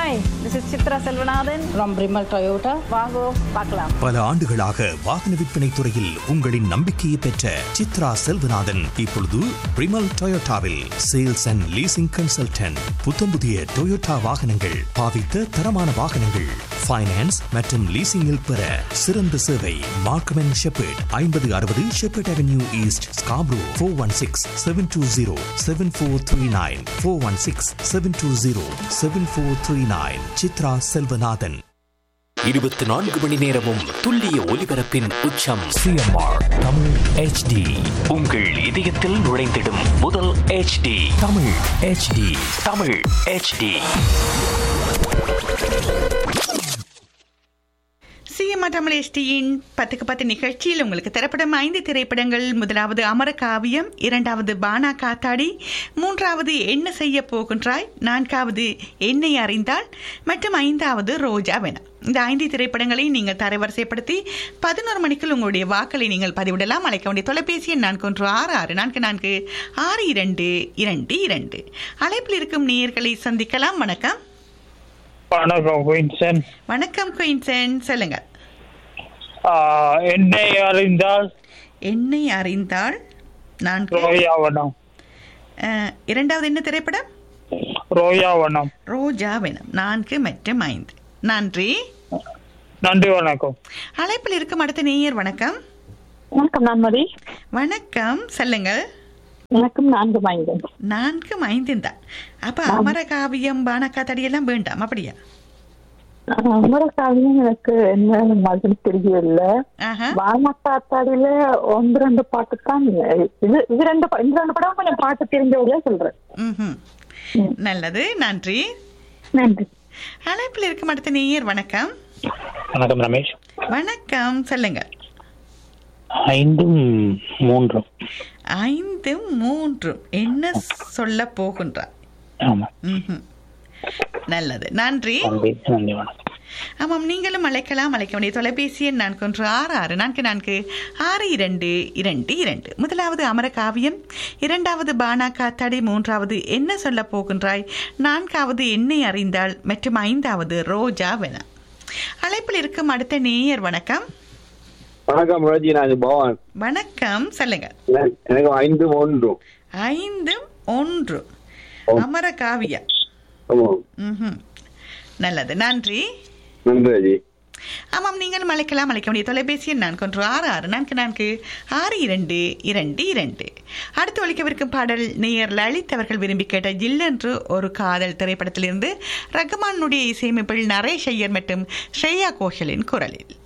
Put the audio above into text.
Hi this is Chitra Selvanathan from Brimal Toyota. வாங்கோ பார்க்கலாம் பல ஆண்டுகளாக வாகன விற்பனை துறையில் உங்களின் நம்பிக்கையை பெற்ற சித்ரா செல்வநாதன் இப்பொழுது பிரிமல் டொயோட்டாவில் சேல்ஸ் அண்ட் லீசிங் கன்சல்டன்ட் புத்தம்புதிய டொயோட்டா வாகனங்கள் பாவித்த தரமான வாகனங்கள் ஃபைனான்ஸ் மற்றும் லீசிங்கில் பெற சிறந்த சேவை மார்க்கம் அண்ட் ஷெப்பர்ட் ஐம்பது அறுபது Sheppard Avenue East Scarborough four one six seven two zero seven four three nine four one six seven two zero seven four three nine Chitra Selvanathan இருபத்தி நான்கு மணி நேரமும் துல்லிய ஒலிபரப்பின் உச்சம் சிஎம்ஆர் தமிழ் ஹெச்டி உங்கள் இதயத்தில் நுழைந்திடும் முதல் HD Tamil HD Tamil HD CMR Tamil எஸ்டியின் பத்துக்கு பத்து நிகழ்ச்சியில் உங்களுக்கு தரப்படும் ஐந்து திரைப்படங்கள் முதலாவது அமர காவியம் இரண்டாவது பானா காத்தாடி மூன்றாவது என்ன செய்ய போகின்றாய் நான்காவது என்னை அறிந்தால் மற்றும் ஐந்தாவது ரோஜா வென இந்த ஐந்து திரைப்படங்களை நீங்கள் தரவரிசைப்படுத்தி பதினோரு மணிக்குள் உங்களுடைய வாக்களை நீங்கள் பதிவிடலாம் அழைக்க வேண்டிய தொலைபேசி எண் நான்கு ஒன்று ஆறு ஆறு நான்கு நான்கு ஆறு இரண்டு இரண்டு இரண்டு அழைப்பில் இருக்கும் நேயர்களை சந்திக்கலாம் வணக்கம் வணக்கம் குயின்சன் வணக்கம் குயின்சன் சொல்லுங்க ஆஹ், என்னை அறிந்தால் என்னை அறிந்தால் நான் ரோயாவனம் அஹ், இரண்டாவது என்ன திரைப்படம் ரோயாவனம் ரோஜா வெனம் நான்கு மற்றும் ஐந்து நன்றி நன்றி வணக்கம் அழைப்பில் இருக்கும் அடுத்த நேயர் வணக்கம் வணக்கம் நான் மதி வணக்கம் சொல்லுங்கள் வணக்கம் நான்கு மைந்தன் நான்கு ஐந்து தான் அப்ப அமர காவியம் பானக்கா தடியெல்லாம் வேண்டாம் அப்படியா அமரகாவியம் எனக்கு என்ன மாதிரி தெரியல ஆஹா வானக்காத்தாடியில ஒன்று ரெண்டு பாட்டு தான் இது இது ரெண்டு பா- இந்த ரெண்டு படம் கொஞ்சம் பாட்டு தெரிஞ்சவங்களே சொல்றேன் ம்ஹும். நல்லது நன்றி நன்றி அழைப்பில் இருக்கும் அடுத்த நேயர் வணக்கம் வணக்கம் ரமேஷ் வணக்கம் சொல்லுங்கள் ஐந்தும் மூன்றும் ஐந்து மூன்று என்ன சொல்ல போகின்றார் ஆமா ம்ஹும். நல்லது நன்றி நன்றி நன்றி வணக்கம் ஆமாம் நீங்களும் அழைக்கலாம் அழைக்க வேண்டிய தொலைபேசி எண் நான்கு ஒன்று ஆறு ஆறு நான்கு நான்கு ஆறு இரண்டு இரண்டு இரண்டு முதலாவது அமர காவியம் இரண்டாவது பானா காத்தாடி மூன்றாவது என்ன சொல்ல போகின்றாய் நான்காவது என்னை அறிந்தால் மற்றும் ஐந்தாவது ரோஜா வென அழைப்பில் இருக்கும் அடுத்த நேயர் வணக்கம் வணக்கம் முரஜி நான் இது பவான் வணக்கம் சொல்லுங்க எனக்கு- எனக்கு ஐந்து ஒன்று ஐந்து ஒன்று அமர காவியம் ஆமாம் ம்ஹும். நல்லது நன்றி நன்றி அஜி ஆமாம் நீங்கள் அழைக்கலாம் அழைக்க வேண்டிய தொலைபேசி எண் நான்கு ஒன்று ஆறு ஆறு நான்கு நான்கு ஆறு இரண்டு இரண்டு இரண்டு அடுத்து ஒழிக்கவிருக்கும் பாடல் நேயர் லலித் அவர்கள் விரும்பி கேட்ட ஜில்லென்று ஒரு காதல் திரைப்படத்திலிருந்து ரகுமானுடைய இசையமைப்பில் நரேஷ் ஐயர் மற்றும் ஸ்ரேயா கோஷலின் குரலில்